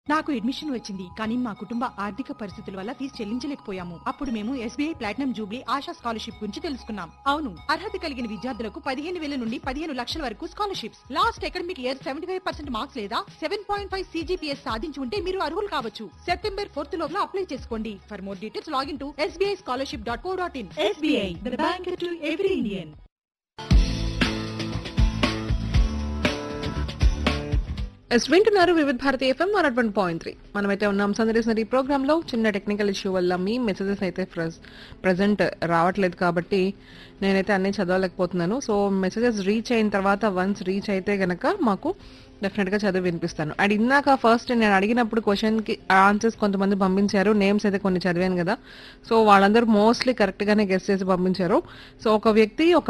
నాకు అడ్మిషన్ వచ్చింది కానీ మా కుటుంబ ఆర్థిక పరిస్థితుల వల్ల ఫీజు చెల్లించలేకపోయాము అప్పుడు మేము SBI platinum jubilee Asha scholarship గురించి తెలుసుకున్నాం అవును అర్హత కలిగిన విద్యార్థులకు పదిహేను వేల నుండి పదిహేను లక్షల వరకు scholarships last academic year seventy five percent marks లేదా సెవెన్ పాయింట్ ఫైవ్ సీజీపీఎస్ సాధించి ఉంటే మీరు అర్హులు కావచ్చు సెప్టెంబర్ ఫోర్త్ లోపల అప్లై చేసుకోండి for more details login to SBI scholarship dot co dot in SBI the bank to every Indian ఎస్ వింటున్నారు Vividh Bharati FM one one point three మనమైతే ఉన్నాం సందర్శన ఈ ప్రోగ్రామ్ లో చిన్న టెక్నికల్ ఇష్యూ వల్ల మీ మెసేజెస్ అయితే ప్రజెంట్ రావట్లేదు కాబట్టి నేనైతే అన్ని చదవలేకపోతున్నాను సో మెసేజెస్ రీచ్ అయిన తర్వాత వన్స్ రీచ్ అయితే గనక మాకు డెఫినెట్ గా చదివి వినిపిస్తాను అండ్ ఇందాక ఫస్ట్ నేను అడిగినప్పుడు క్వశ్చన్ కి ఆన్సర్స్ కొంతమంది పంపించారు నేమ్స్ అయితే కొన్ని చదివాను కదా సో వాళ్ళందరూ మోస్ట్లీ కరెక్ట్ గానే గెస్ట్ చేసి పంపించారు సో ఒక వ్యక్తి ఒక